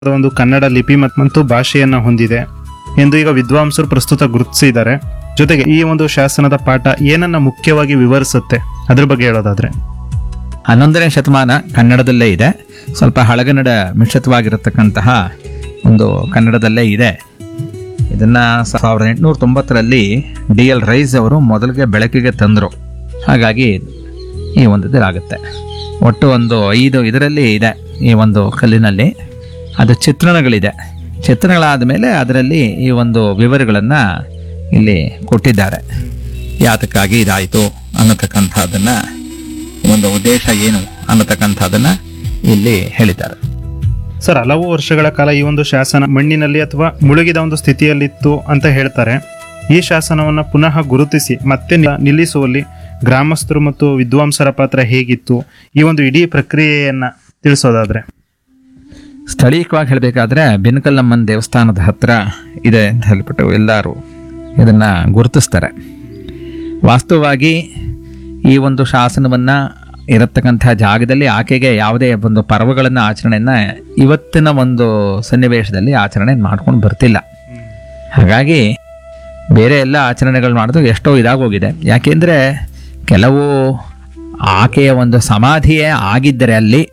ಒಂದು ಕನ್ನಡ ಲಿಪಿ ಮತ್- ಮತ್ತು ಭಾಷೆಯನ್ನ ಹೊಂದಿದೆ ಎಂದು ಈಗ ವಿದ್ವಾಂಸರು ಪ್ರಸ್ತುತ ಗುರುತಿಸಿದ್ದಾರೆ ಜೊತೆಗೆ ಈ ಒಂದು ಶಾಸನದ ಪಾಠ ಏನನ್ನ ಮುಖ್ಯವಾಗಿ ವಿವರಿಸುತ್ತೆ ಅದ್ರ ಬಗ್ಗೆ ಹೇಳೋದಾದ್ರೆ ಹನ್ನೊಂದನೇ ಶತಮಾನ ಕನ್ನಡದಲ್ಲೇ ಇದೆ ಸ್ವಲ್ಪ ಹಳಗನ್ನಡ ಮಿಶ್ರಿತವಾಗಿರತಕ್ಕಂತಹ ಒಂದು ಕನ್ನಡದಲ್ಲೇ ಇದೆ ಇದನ್ನ ಸಾವಿರದ ಎಂಟುನೂರ ತೊಂಬತ್ತರಲ್ಲಿ ಡಿ ಎಲ್ ರೈಸ್ ಅವರು ಮೊದಲಿಗೆ ಬೆಳಕಿಗೆ ತಂದರು ಹಾಗಾಗಿ ಈ ಒಂದು ಇದಾಗುತ್ತೆ ಒಟ್ಟು ಒಂದು ಐದು ಇದರಲ್ಲಿ ಇದೆ ಈ ಒಂದು ಕಲ್ಲಿನಲ್ಲಿ ಅದು ಚಿತ್ರಣಗಳಿದೆ ಚಿತ್ರಣಗಳಾದ ಮೇಲೆ ಅದರಲ್ಲಿ ಈ ಒಂದು ವಿವರಗಳನ್ನು ಇಲ್ಲಿ ಕೊಟ್ಟಿದ್ದಾರೆ ಯಾತಕ್ಕಾಗಿ ಇದಾಯಿತು ಅನ್ನತಕ್ಕಂಥದ್ದನ್ನು ಒಂದು ಉದ್ದೇಶ ಏನು ಅನ್ನತಕ್ಕಂಥದ್ದನ್ನ ಇಲ್ಲಿ ಹೇಳಿದ್ದಾರೆ ಸರ್ ಹಲವು ವರ್ಷಗಳ ಕಾಲ ಈ ಒಂದು ಶಾಸನ ಮಣ್ಣಿನಲ್ಲಿ ಅಥವಾ ಮುಳುಗಿದ ಒಂದು ಸ್ಥಿತಿಯಲ್ಲಿತ್ತು ಅಂತ ಹೇಳ್ತಾರೆ ಈ ಶಾಸನವನ್ನ ಪುನಃ ಗುರುತಿಸಿ ಮತ್ತೆ ನಿ- ನಿಲ್ಲಿಸುವಲ್ಲಿ ಗ್ರಾಮಸ್ಥರು ಮತ್ತು ವಿದ್ವಾಂಸರ ಪಾತ್ರ ಹೇಗಿತ್ತು ಈ ಒಂದು ಇಡೀ ಪ್ರಕ್ರಿಯೆಯನ್ನ ತಿಳಿಸೋದಾದ್ರೆ ಸ್ಥಳೀಯವಾಗಿ ಹೇಳಬೇಕಾದ್ರೆ ಬೆನಕಲ್ಲಮ್ಮನ ದೇವಸ್ಥಾನದ ಹತ್ರ ಇದೆ ಅಂತ ಹೇಳ್ಬಿಟ್ಟು ಎಲ್ಲರೂ ಇದನ್ನ ಗುರುತಿಸ್ತಾರೆ ವಾಸ್ತವವಾಗಿ ಈ ಒಂದು ಶಾಸನವನ್ನ ಇರತಕ್ಕಂಥ ಜಾಗದಲ್ಲಿ ಆಕೆಗೆ ಯಾವುದೇ ಒಂದು ಪರ್ವಗಳನ್ನು ಆಚರಣೆಯನ್ನ ಇವತ್ತಿನ ಒಂದು ಸನ್ನಿವೇಶದಲ್ಲಿ ಆಚರಣೆ ಮಾಡ್ಕೊಂಡು ಬರ್ತಿಲ್ಲ ಹಾಗಾಗಿ ಬೇರೆ ಎಲ್ಲ ಆಚರಣೆಗಳು ಮಾಡೋದು ಎಷ್ಟೋ ಇದಾಗೋಗಿದೆ ಯಾಕೆಂದರೆ ಕೆಲವು ಆಕೆಯ ಒಂದು ಸಮಾಧಿಯೇ ಆಗಿದ್ದರೆ ಅಲ್ಲಿ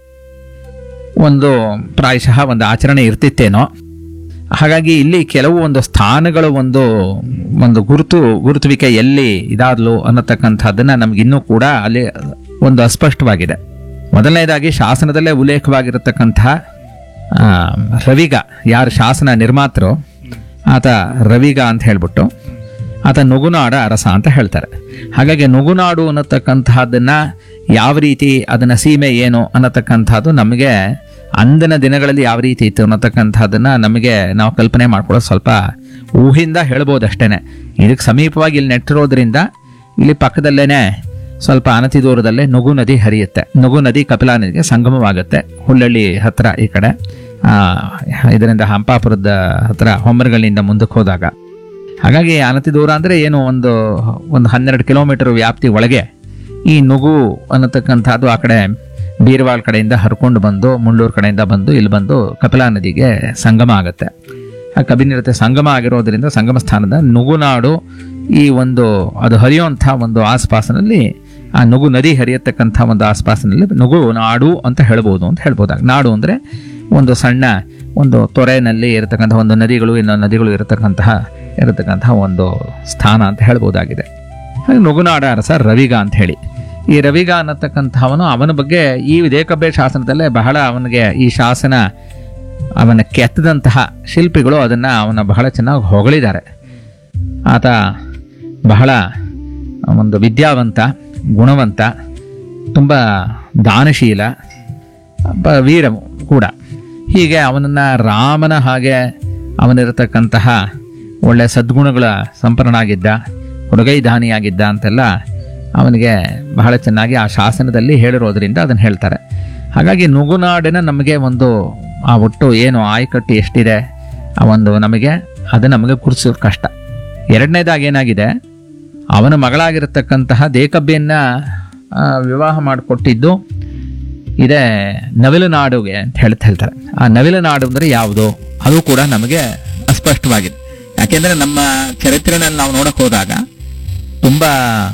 ಒಂದು ಪ್ರಾಯಶಃ ಒಂದು ಆಚರಣೆ ಇರ್ತಿತ್ತೇನೋ ಹಾಗಾಗಿ ಇಲ್ಲಿ ಕೆಲವು ಒಂದು ಸ್ಥಾನಗಳು ಒಂದು ಒಂದು ಗುರುತು ಗುರುತುವಿಕೆ ಎಲ್ಲಿ ಇದಾದ್ಲು ಅನ್ನತಕ್ಕಂಥದ್ದನ್ನು ನಮಗಿನ್ನೂ ಕೂಡ ಅಲ್ಲಿ ಒಂದು ಅಸ್ಪಷ್ಟವಾಗಿದೆ ಮೊದಲನೇದಾಗಿ ಶಾಸನದಲ್ಲೇ ಉಲ್ಲೇಖವಾಗಿರತಕ್ಕಂತಹ ಆ, ರವಿಗ ಯಾರು ಶಾಸನ ನಿರ್ಮಾತರು ಆತ ರವಿಗ ಅಂತ ಹೇಳ್ಬಿಟ್ಟು ಆತ ನುಗುನಾಡ ಅರಸ ಅಂತ ಹೇಳ್ತಾರೆ ಹಾಗಾಗಿ ನುಗುನಾಡು ಅನ್ನತಕ್ಕಂತಹದ್ದನ್ನ ಯಾವ ರೀತಿ ಅದನ್ನ ಸೀಮೆ ಏನು ಅನ್ನತಕ್ಕಂಥದ್ದು ನಮಗೆ ಅಂದಿನ ದಿನಗಳಲ್ಲಿ ಯಾವ ರೀತಿ ಇತ್ತು ಅನ್ನತಕ್ಕಂಥದ್ದನ್ನ ನಮಗೆ ನಾವು ಕಲ್ಪನೆ ಮಾಡ್ಕೊಳ್ಳೋದು ಸ್ವಲ್ಪ ಊಹಿಂದ ಹೇಳ್ಬೋದು ಅಷ್ಟೇನೆ ಇದಕ್ಕೆ ಸಮೀಪವಾಗಿ ಇಲ್ಲಿ ನೆಟ್ಟಿರೋದ್ರಿಂದ ಇಲ್ಲಿ ಪಕ್ಕದಲ್ಲೇನೆ ಸ್ವಲ್ಪ ಅನತಿ ದೂರದಲ್ಲೇ ನುಗು ನದಿ ಹರಿಯುತ್ತೆ ನುಗು ನದಿ ಕಪಿಲಾ ನದಿಗೆ ಸಂಗಮವಾಗುತ್ತೆ ಹುಲ್ಲಳ್ಳಿ ಹತ್ರ ಈ ಕಡೆ ಆ, ಇದರಿಂದ ಹಂಪಾಪುರದ ಹತ್ರ ಹೊಮ್ಮರಗಳಿಂದ ಮುಂದಕ್ಕೆ ಹೋದಾಗ ಹಾಗಾಗಿ ಅನತಿ ದೂರ ಅಂದರೆ ಏನು ಒಂದು ಒಂದು ಹನ್ನೆರಡು ಕಿಲೋಮೀಟರ್ ವ್ಯಾಪ್ತಿ ಒಳಗೆ ಈ ನುಗು ಅನ್ನತಕ್ಕಂಥದ್ದು ಆ ಕಡೆ ಬೀರ್ವಾಳ್ ಕಡೆಯಿಂದ ಹರ್ಕೊಂಡು ಬಂದು ಮುಳ್ಳೂರು ಕಡೆಯಿಂದ ಬಂದು ಇಲ್ಲಿ ಬಂದು ಕಪಿಲಾ ನದಿಗೆ ಸಂಗಮ ಆಗುತ್ತೆ ಆ ಕಬಿನಿರತೆ ಸಂಗಮ ಆಗಿರೋದ್ರಿಂದ ಸಂಗಮ ಸ್ಥಾನದ ನುಗುನಾಡು ಈ ಒಂದು ಅದು ಹರಿಯುವಂಥ ಒಂದು ಆಸ್ಪಾಸಿನಲ್ಲಿ ಆ ನುಗು ನದಿ ಹರಿಯತಕ್ಕಂಥ ಒಂದು ಆಸ್ಪಾಸಿನಲ್ಲಿ ನುಗು ನಾಡು ಅಂತ ಹೇಳ್ಬೋದು ಅಂತ ಹೇಳ್ಬೋದಾಗ ನಾಡು ಅಂದರೆ ಒಂದು ಸಣ್ಣ ಒಂದು ತೊರೆನಲ್ಲಿ ಇರತಕ್ಕಂಥ ಒಂದು ನದಿಗಳು ಇನ್ನೊಂದು ನದಿಗಳು ಇರತಕ್ಕಂತಹ ಇರತಕ್ಕಂತಹ ಒಂದು ಸ್ಥಾನ ಅಂತ ಹೇಳ್ಬೋದಾಗಿದೆ ಹಾಗೆ ನುಗುನಾಡ ಅರಸ ರವಿಗ ಅಂತ ಹೇಳಿ ಈ ರವಿಗ ಅನ್ನತಕ್ಕಂಥವನು ಅವನ ಬಗ್ಗೆ ಈ ವಿಧೇಕಬ್ಬೆ ಶಾಸನದಲ್ಲೇ ಬಹಳ ಅವನಿಗೆ ಈ ಶಾಸನ ಅವನ ಕೆತ್ತದಂತಹ ಶಿಲ್ಪಿಗಳು ಅದನ್ನು ಅವನ ಬಹಳ ಚೆನ್ನಾಗಿ ಹೊಗಳಿದ್ದಾರೆ ಆತ ಬಹಳ ಒಂದು ವಿದ್ಯಾವಂತ ಗುಣವಂತ ತುಂಬ ದಾನಶೀಲ ಒಬ್ಬ ವೀರ ಕೂಡ ಹೀಗೆ ಅವನನ್ನು ರಾಮನ ಹಾಗೆ ಅವನಿರತಕ್ಕಂತಹ ಒಳ್ಳೆ ಸದ್ಗುಣಗಳ ಸಂಪನ್ನನಾಗಿದ್ದ ಹುಡುಗೈದಾನಿಯಾಗಿದ್ದ ಅಂತೆಲ್ಲ ಅವನಿಗೆ ಬಹಳ ಚೆನ್ನಾಗಿ ಆ ಶಾಸನದಲ್ಲಿ ಹೇಳಿರೋದ್ರಿಂದ ಅದನ್ನು ಹೇಳ್ತಾರೆ ಹಾಗಾಗಿ ನುಗುನಾಡಿನ ನಮಗೆ ಒಂದು ಆ ಒಟ್ಟು ಏನು ಆಯಕಟ್ಟು ಎಷ್ಟಿದೆ ಆ ಒಂದು ನಮಗೆ ಅದು ನಮಗೆ ಗುರುತಿಸೋದು ಕಷ್ಟ ಎರಡನೇದಾಗಿ ಏನಾಗಿದೆ ಅವನ ಮಗಳಾಗಿರತಕ್ಕಂತಹ ದೇಕಬ್ಬಿಯನ್ನ ಆ, ವಿವಾಹ ಮಾಡಿಕೊಟ್ಟಿದ್ದು ಇದೇ ನವಿಲು ನಾಡುಗೆ ಅಂತ ಹೇಳ್ತಾ ಹೇಳ್ತಾರೆ ಆ ನವಿಲು ನಾಡು ಅಂದರೆ ಯಾವುದು ಅದು ಕೂಡ ನಮಗೆ ಅಸ್ಪಷ್ಟವಾಗಿದೆ ಯಾಕೆಂದ್ರೆ ನಮ್ಮ ಚರಿತ್ರೆನಲ್ಲಿ ನಾವು ನೋಡಕ್ ಹೋದಾಗ ತುಂಬಾ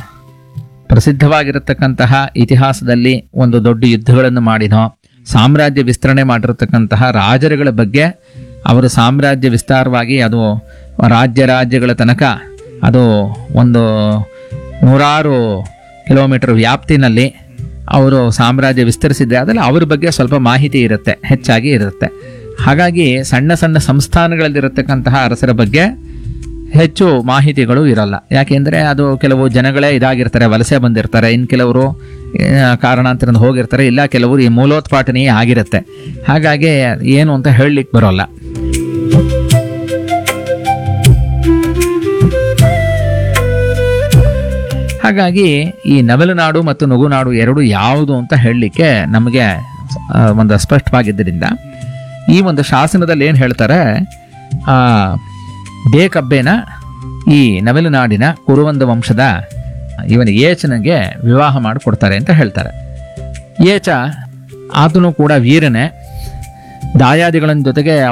ಪ್ರಸಿದ್ಧವಾಗಿರತಕ್ಕಂತಹ ಇತಿಹಾಸದಲ್ಲಿ ಒಂದು ದೊಡ್ಡ ಯುದ್ಧಗಳನ್ನು ಮಾಡಿನೋ ಸಾಮ್ರಾಜ್ಯ ವಿಸ್ತರಣೆ ಮಾಡಿರತಕ್ಕಂತಹ ರಾಜರುಗಳ ಬಗ್ಗೆ ಅವರು ಸಾಮ್ರಾಜ್ಯ ವಿಸ್ತಾರವಾಗಿ ಅದು ರಾಜ್ಯ ರಾಜ್ಯಗಳ ತನಕ ಅದು ಒಂದು ನೂರಾರು ಕಿಲೋಮೀಟರ್ ವ್ಯಾಪ್ತಿನಲ್ಲಿ ಅವರು ಸಾಮ್ರಾಜ್ಯ ವಿಸ್ತರಿಸಿದ್ರೆ ಅದರಲ್ಲಿ ಅವ್ರ ಬಗ್ಗೆ ಸ್ವಲ್ಪ ಮಾಹಿತಿ ಇರುತ್ತೆ ಹೆಚ್ಚಾಗಿ ಇರುತ್ತೆ ಹಾಗಾಗಿ ಸಣ್ಣ ಸಣ್ಣ ಸಂಸ್ಥಾನಗಳಲ್ಲಿರತಕ್ಕಂತಹ ಅರಸರ ಬಗ್ಗೆ ಹೆಚ್ಚು ಮಾಹಿತಿಗಳು ಇರಲ್ಲ ಯಾಕೆಂದರೆ ಅದು ಕೆಲವು ಜನಗಳೇ ಇದಾಗಿರ್ತಾರೆ ವಲಸೆ ಬಂದಿರ್ತಾರೆ ಇನ್ನು ಕೆಲವರು ಆ, ಕಾರಣಾಂತರದಿಂದ ಹೋಗಿರ್ತಾರೆ ಇಲ್ಲ ಕೆಲವರು ಈ ಮೂಲೋತ್ಪಾಟನೆಯೇ ಆಗಿರುತ್ತೆ ಹಾಗಾಗಿ ಏನು ಅಂತ ಹೇಳಲಿಕ್ಕೆ ಬರೋಲ್ಲ ಹಾಗಾಗಿ ಈ ನವಲುನಾಡು ಮತ್ತು ನುಗುನಾಡು ಎರಡು ಯಾವುದು ಅಂತ ಹೇಳಲಿಕ್ಕೆ ನಮಗೆ ಆ, ಒಂದು ಅಸ್ಪಷ್ಟವಾಗಿದ್ದರಿಂದ ಈ ಒಂದು ಶಾಸನದಲ್ಲಿ ಏನು ಹೇಳ್ತಾರೆ ಆ ಬೇಕಬ್ಬೆನ ಈ ನವಲುನಾಡಿನ ಕುರುವಂದ ವಂಶದ ಇವನ ಏಚನಿಗೆ ವಿವಾಹ ಮಾಡಿಕೊಡ್ತಾರೆ ಅಂತ ಹೇಳ್ತಾರೆ ಏಚ ಆತನು ಕೂಡ ವೀರನೇ ದಾಯಾದಿಗಳ ಜೊತೆಗೆ